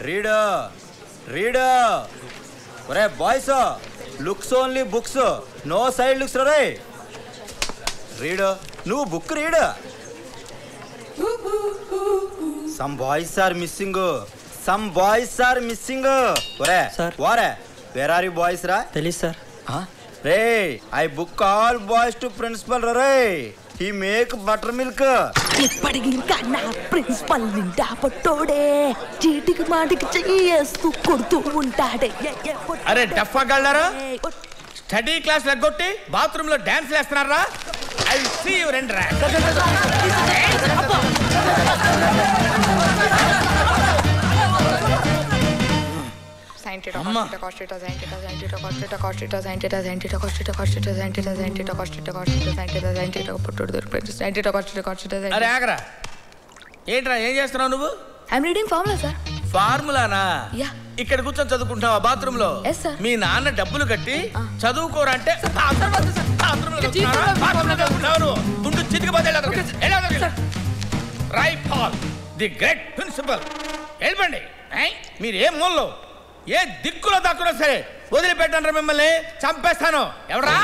Read read ఒరే boys looks only books no side looks రే read నువ్వు book read some boys are missing some boys are missing ఒరే sir. వారే where are you boys రా తెలీదు sir రే I book all boys to principal రే he make buttermilk ఇప్పటికి ఇంకా నా ప్రిన్సిపల్ నిండా పొట్టోడే చీటికి మాటికి చెయ్యేస్తూ కొడుతూ ఉంటాడే ఏ, ఏ, పొట్టోడే. అరే డఫా గళ్ళారా ఏ, పొ- స్టడీ క్లాస్ లెగ్గొట్టి బాత్రూమ్ లో డాన్స్ వేస్తున్నారా ఐ సీ యు రెండు రా అమ్మా. అరే ఆగరా ఏంట్రా ఏం చేస్తున్నావు నువ్వు ఐఎమ్ రీడింగ్ ఫార్ములా సార్ ఫార్ములానా యా. ఇక్కడ కూర్చొని చదువుకుంటావా బాత్రూమ్ లో Yes, sir. మీ నాన్న డబ్బులు కట్టి చదువుకోరంటే bathroom లో చదువుతున్నావా? bathroom లో చదువుకుంటావా నువ్వు? ఉండు, చితికిపోతే ఎలా దొరికింది? ఎలా దొరికింది? Right Paul the great principal వెళ్ళండి మీరు ఏ మూలలో ఏ దిక్కులో దక్కున్నా సరే వదిలిపెట్టండి మిమ్మల్ని చంపేస్తాను ఎవరా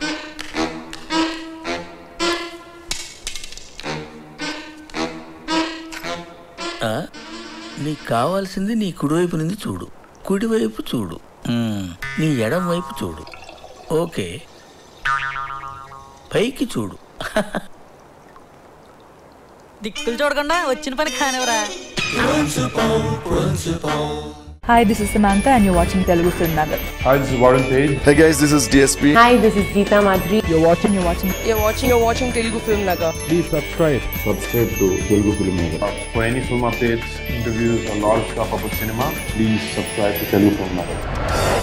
నీకు కావాల్సింది నీ కుడివైపు నుంచి చూడు కుడివైపు చూడు మ్మ్. నీ ఎడం వైపు చూడు ఓకే పైకి చూడు దిక్కులు చూడకుండా వచ్చిన పని కానివరా Hi, this is Samantha, and you're watching Telugu Film Nagar. Hi, this is Warren Page. Hey guys, this is DSP. Hi, this is Geeta Madhuri. You're watching, you're watching You're watching, you're watching Telugu Film Nagar. Please subscribe. Subscribe to Telugu Film Nagar. For any film updates, interviews, or lot of stuff about cinema, please subscribe to Telugu Film Nagar.